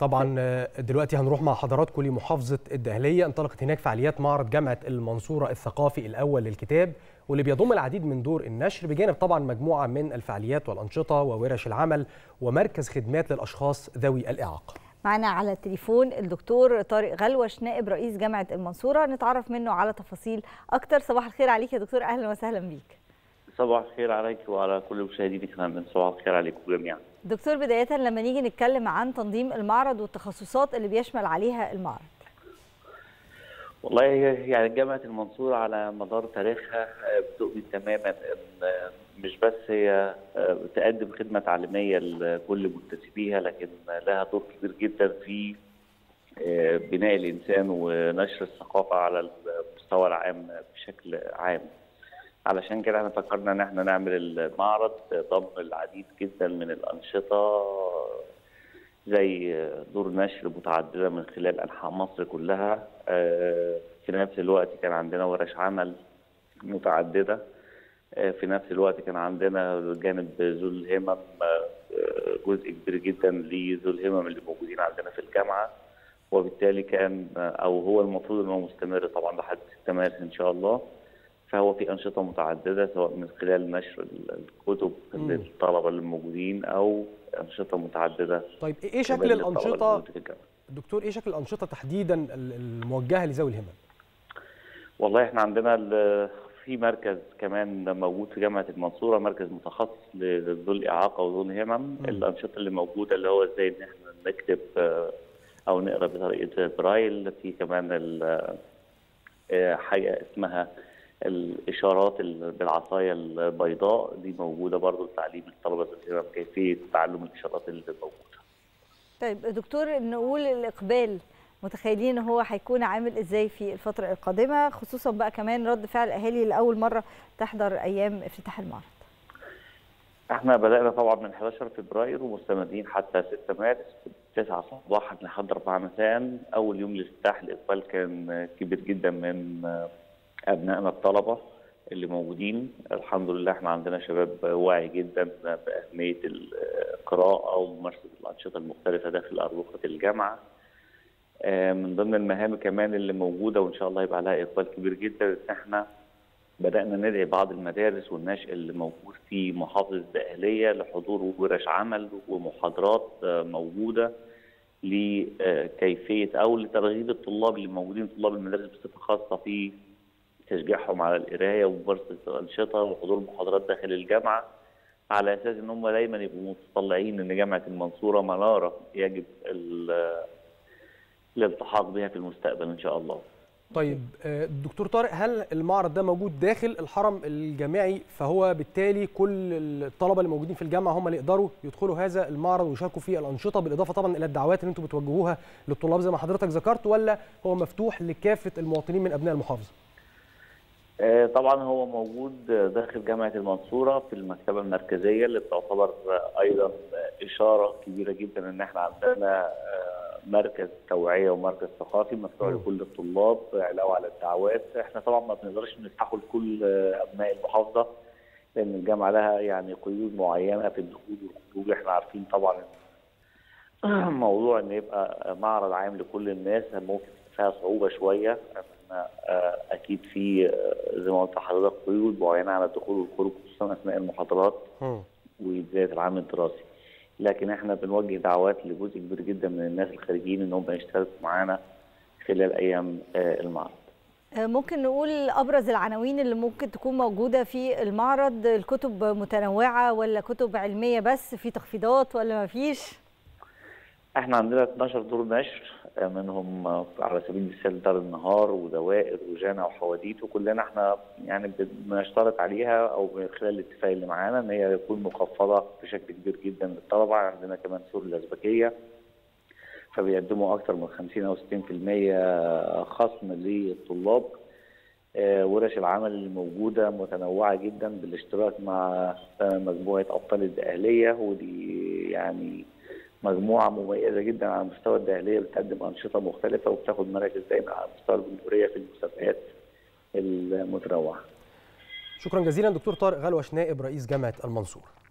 طبعا دلوقتي هنروح مع حضراتكم لمحافظه الدهليه انطلقت هناك فعاليات معرض جامعه المنصوره الثقافي الاول للكتاب واللي بيضم العديد من دور النشر بجانب طبعا مجموعه من الفعاليات والانشطه وورش العمل ومركز خدمات للاشخاص ذوي الاعاقه. معنا على التليفون الدكتور طارق غلوش نائب رئيس جامعه المنصوره نتعرف منه على تفاصيل اكتر صباح الخير عليك يا دكتور اهلا وسهلا بيك. صباح الخير عليك وعلى كل مشاهدينك كمان صباح الخير عليكم جميعا. دكتور بدايه لما نيجي نتكلم عن تنظيم المعرض والتخصصات اللي بيشمل عليها المعرض. والله يعني جامعه المنصوره على مدار تاريخها بتؤمن تماما ان مش بس هي بتقدم خدمه تعليميه لكل منتسبيها لكن لها دور كبير جدا في بناء الانسان ونشر الثقافه على المستوى العام بشكل عام. علشان كده احنا فكرنا ان احنا نعمل المعرض ضم العديد جدا من الانشطه زي دور نشر متعدده من خلال انحاء مصر كلها في نفس الوقت كان عندنا ورش عمل متعدده في نفس الوقت كان عندنا جانب ذو الهمم جزء كبير جدا لذو الهمم اللي موجودين عندنا في الجامعه وبالتالي كان او هو المفروض انه مستمر طبعا لحد 6 مارس ان شاء الله فهو في انشطه متعدده سواء من خلال نشر الكتب للطلبه اللي موجودين او انشطه متعدده طيب ايه شكل الانشطه دكتور ايه شكل الانشطه تحديدا الموجهه لذوي الهمم والله احنا عندنا في مركز كمان موجود في جامعه المنصوره مركز متخصص لذوي الاعاقه وذوي الهمم الانشطه اللي موجوده اللي هو ازاي ان احنا نكتب او نقرا بطريقه برايل في كمان حاجه اسمها الاشارات بالعصايه البيضاء دي موجوده برضو لتعليم الطلبه الهمم كيفيه تعلم الاشارات اللي موجوده. طيب دكتور نقول الاقبال متخيلين ان هو هيكون عامل ازاي في الفتره القادمه خصوصا بقى كمان رد فعل الاهالي لاول مره تحضر ايام افتتاح المعرض. احنا بدانا طبعا من 11 فبراير ومستمرين حتى 6 مارس 9 صباحا لحد 4 مساء اول يوم الافتتاح الاقبال كان كبير جدا من ابنائنا الطلبه اللي موجودين الحمد لله احنا عندنا شباب واعي جدا باهميه القراءه وممارسه الانشطه المختلفه داخل اربطه الجامعه من ضمن المهام كمان اللي موجوده وان شاء الله يبقى عليها اقبال كبير جدا ان احنا بدانا ندعي بعض المدارس والنشء اللي موجود في محافظه الدقهليه لحضور ورش عمل ومحاضرات موجوده لكيفيه او لترغيب الطلاب اللي موجودين طلاب المدارس بصفه خاصه في تشجيعهم على القرايه وممارسه الانشطه وحضور محاضرات داخل الجامعه على اساس ان هم دايما يبقوا متطلعين ان جامعه المنصوره مناره يجب الالتحاق بها في المستقبل ان شاء الله. طيب دكتور طارق هل المعرض ده موجود داخل الحرم الجامعي فهو بالتالي كل الطلبه اللي موجودين في الجامعه هم اللي يقدروا يدخلوا هذا المعرض ويشاركوا في الانشطه بالاضافه طبعا الى الدعوات اللي انتم بتوجهوها للطلاب زي ما حضرتك ذكرت ولا هو مفتوح لكافه المواطنين من ابناء المحافظه؟ طبعا هو موجود داخل جامعه المنصوره في المكتبه المركزيه اللي تعتبر ايضا اشاره كبيره جدا ان احنا عندنا مركز توعيه ومركز ثقافي مفتوح لكل الطلاب علاوه على الدعوات احنا طبعا ما بنقدرش نفتحه لكل ابناء المحافظه لان الجامعه لها يعني قيود معينه في الدخول والخروج احنا عارفين طبعا موضوع ان يبقى معرض عام لكل الناس ممكن فيها صعوبه شويه احنا اكيد في زي ما قلت لحضرتك قيود معينه على الدخول والخروج خصوصا اثناء المحاضرات وبدايه العام الدراسي لكن احنا بنوجه دعوات لجزء كبير جدا من الناس الخارجيين ان هم يشتركوا معانا خلال ايام المعرض. ممكن نقول ابرز العناوين اللي ممكن تكون موجوده في المعرض الكتب متنوعه ولا كتب علميه بس في تخفيضات ولا ما فيش؟ احنا عندنا 12 دور نشر منهم على سبيل المثال دار النهار ودوائر وجانا وحواديت وكلنا احنا يعني بنشترط عليها او من خلال الاتفاق اللي معانا ان هي يكون مخفضه بشكل كبير جدا للطلبه عندنا كمان سور الازبكيه فبيقدموا اكثر من 50 او 60% خصم للطلاب ورش العمل اللي موجوده متنوعه جدا بالاشتراك مع مجموعه ابطال الدقهليه ودي يعني مجموعه مميزه جدا على مستوى الداخليه بتقدم انشطه مختلفه وبتاخد مراكز دايما على مستوى الجمهوريه في المسابقات المتنوعه. شكرا جزيلا دكتور طارق غلوش نائب رئيس جامعه المنصوره.